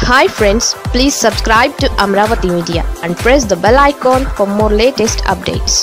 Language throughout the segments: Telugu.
hi friends please subscribe to Amaravati media and press the bell icon for more latest updates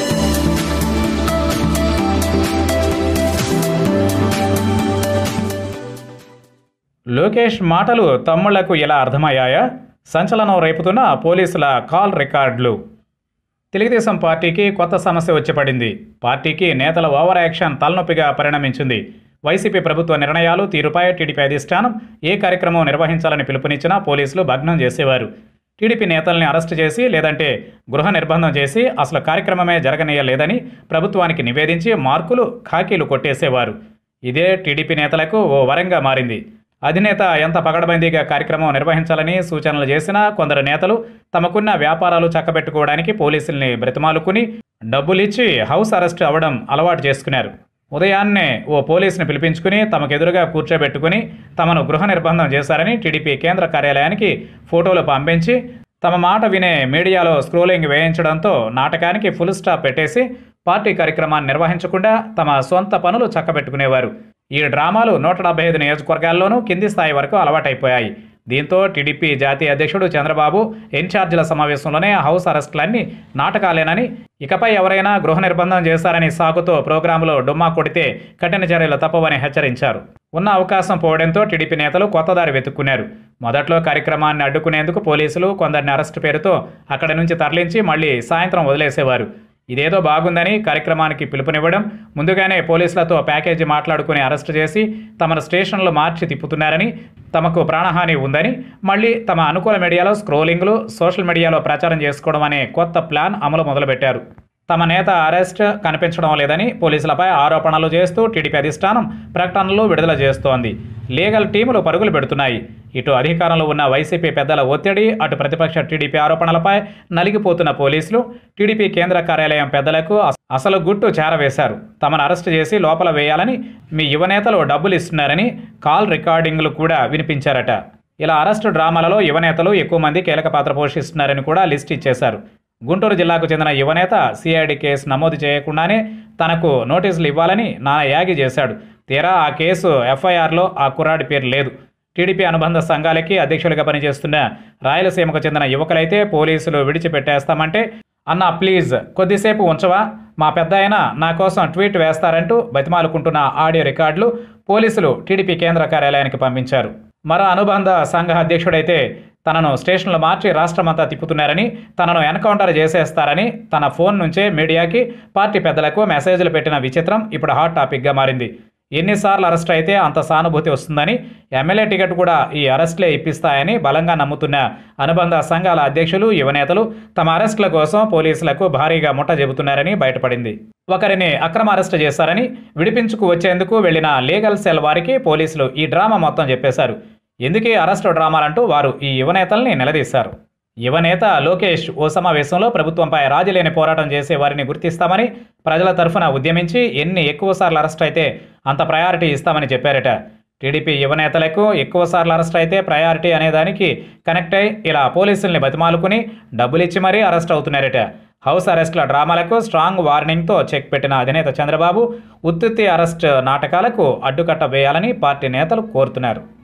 Lokesh మాటలు తమ్ముళ్లకు ఇలా అర్థమయ్యాయా సంచలనం రేపుతున్న పోలీసుల కాల్ రికార్డులు తెలుగుదేశం పార్టీకి కొత్త సమస్య వచ్చి పడింది పార్టీకి నేతల ఓవర్ యాక్షన్ తలనొప్పిగా పరిణమించింది వైసీపీ ప్రభుత్వ నిర్ణయాలు తీరుపై టీడీపీ అధిష్టానం ఏ కార్యక్రమం నిర్వహించాలని పిలుపునిచ్చినా పోలీసులు భగ్నం చేసేవారు టీడీపీ నేతల్ని అరెస్టు చేసి లేదంటే గృహ నిర్బంధం చేసి అసలు కార్యక్రమమే జరగనీయలేదని ప్రభుత్వానికి నివేదించి మార్కులు ఖాకీలు కొట్టేసేవారు ఇదే టీడీపీ నేతలకు ఓ వరంగా మారింది అధినేత ఎంత పగడబందీగా కార్యక్రమం నిర్వహించాలని సూచనలు చేసినా కొందరు నేతలు తమకున్న వ్యాపారాలు చక్కబెట్టుకోవడానికి పోలీసుల్ని బ్రతిమాలుకుని డబ్బులిచ్చి హౌస్ అరెస్ట్ అవ్వడం అలవాటు చేసుకున్నారు ఉదయాన్నే ఓ పోలీసుని పిలిపించుకుని తమకెదురుగా కూర్చోబెట్టుకుని తమను గృహ నిర్బంధం చేశారని టీడీపీ కేంద్ర కార్యాలయానికి ఫోటోలు పంపించి తమ మాట వినే మీడియాలో స్క్రోలింగ్ వేయించడంతో నాటకానికి ఫుల్ స్టాప్ పెట్టేసి పార్టీ కార్యక్రమాన్ని నిర్వహించకుండా తమ సొంత పనులు చక్కబెట్టుకునేవారు ఈ డ్రామాలు నూట డెబ్బై ఐదు నియోజకవర్గాల్లోనూ కింది స్థాయి వరకు అలవాటైపోయాయి దీంతో టీడీపీ జాతీయ అధ్యక్షుడు చంద్రబాబు ఇన్ఛార్జీల సమావేశంలోనే హౌస్ అరెస్టులన్నీ నాటకాలేనని ఇకపై ఎవరైనా గృహ నిర్బంధం చేశారని సాకుతో ప్రోగ్రాంలో డుమ్మా కొడితే కఠిన చర్యలు తప్పవని హెచ్చరించారు ఉన్న అవకాశం పోవడంతో టీడీపీ నేతలు కొత్త దారి వెతుక్కున్నారు మొదట్లో కార్యక్రమాన్ని అడ్డుకునేందుకు పోలీసులు కొందరిని అరెస్టు పేరుతో అక్కడి నుంచి తరలించి మళ్ళీ సాయంత్రం వదిలేసేవారు ఇదేదో బాగుందని కార్యక్రమానికి పిలుపునివ్వడం ముందుగానే పోలీసులతో ప్యాకేజీ మాట్లాడుకుని అరెస్టు చేసి తమను స్టేషన్లో మార్చి తిప్పుతున్నారని తమకు ప్రాణహాని ఉందని మళ్ళీ తమ అనుకూల మీడియాలో స్క్రోలింగ్లు సోషల్ మీడియాలో ప్రచారం చేసుకోవడం అనే కొత్త ప్లాన్ అమలు మొదలుపెట్టారు తమ నేత అరెస్ట్ కనిపించడం లేదని పోలీసులపై ఆరోపణలు చేస్తూ టీడీపీ అధిష్టానం ప్రకటనలు విడుదల చేస్తోంది లీగల్ టీములు పరుగులు పెడుతున్నాయి ఇటు అధికారంలో ఉన్న వైసీపీ పెద్దల ఒత్తిడి అటు ప్రతిపక్ష టీడీపీ ఆరోపణలపై నలిగిపోతున్న పోలీసులు టీడీపీ కేంద్ర కార్యాలయం పెద్దలకు అస- అసలు గుట్టు చేరవేశారు తమను అరెస్టు చేసి లోపల వేయాలని మీ యువనేతలు డబ్బులు ఇస్తున్నారని కాల్ రికార్డింగ్లు కూడా వినిపించారట ఇలా అరెస్టు డ్రామాలలో యువనేతలు ఎక్కువ మంది కీలక పాత్ర పోషిస్తున్నారని కూడా లిస్ట్ ఇచ్చేశారు గుంటూరు జిల్లాకు చెందిన యువనేత సిఐడి కేసు నమోదు చేయకుండానే తనకు నోటీసులు ఇవ్వాలని నాన్న యాగి చేశాడు తీరా ఆ కేసు ఎఫ్ఐఆర్లో ఆ కుర్రాడి పేరు లేదు టీడీపీ అనుబంధ సంఘాలకి అధ్యక్షులుగా పనిచేస్తున్న రాయలసీమకు చెందిన యువకులైతే పోలీసులు విడిచిపెట్టేస్తామంటే అన్న ప్లీజ్ కొద్దిసేపు ఉంచవా మా పెద్ద ఆయన నా కోసం ట్వీట్ వేస్తారంటూ బతిమాలుకుంటున్న ఆడియో రికార్డులు పోలీసులు టీడీపీ కేంద్ర కార్యాలయానికి పంపించారు మరో అనుబంధ సంఘ అధ్యక్షుడైతే తనను స్టేషన్లో మార్చి రాష్ట్రమంతా తిప్పుతున్నారని తనను ఎన్కౌంటర్ చేసేస్తారని తన ఫోన్ నుంచే మీడియాకి పార్టీ పెద్దలకు మెసేజ్లు పెట్టిన విచిత్రం ఇప్పుడు హాట్ టాపిక్గా మారింది ఎన్నిసార్లు అరెస్ట్ అయితే అంత సానుభూతి వస్తుందని ఎమ్మెల్యే టికెట్ కూడా ఈ అరెస్ట్లే ఇప్పిస్తాయని బలంగా నమ్ముతున్న అనుబంధ సంఘాల అధ్యక్షులు యువనేతలు తమ అరెస్టుల కోసం పోలీసులకు భారీగా ముట్ట చెబుతున్నారని బయటపడింది ఒకరిని అక్రమ అరెస్టు చేశారని విడిపించుకు వచ్చేందుకు వెళ్లిన లీగల్ సెల్ వారికి పోలీసులు ఈ డ్రామా మొత్తం చెప్పేశారు ఎందుకీ అరెస్టు డ్రామాలంటూ వారు ఈ యువనేతల్ని నిలదీశారు యువనేత లోకేష్ ఓ సమావేశంలో ప్రభుత్వంపై రాజీలేని పోరాటం చేసే వారిని గుర్తిస్తామని ప్రజల తరఫున ఉద్యమించి ఎన్ని ఎక్కువసార్లు అరెస్ట్ అయితే అంత ప్రయారిటీ ఇస్తామని చెప్పారట టీడీపీ యువనేతలకు ఎక్కువసార్లు అరెస్ట్ అయితే ప్రయారిటీ అనేదానికి కనెక్ట్ అయి ఇలా పోలీసుల్ని బతిమాలుకుని డబ్బులిచ్చి మరీ అరెస్ట్ అవుతున్నారట హౌస్ అరెస్టుల డ్రామాలకు స్ట్రాంగ్ వార్నింగ్తో చెక్ పెట్టిన అధినేత చంద్రబాబు ఉత్తుత్తి అరెస్ట్ నాటకాలకు అడ్డుకట్ట వేయాలని పార్టీ నేతలు కోరుతున్నారు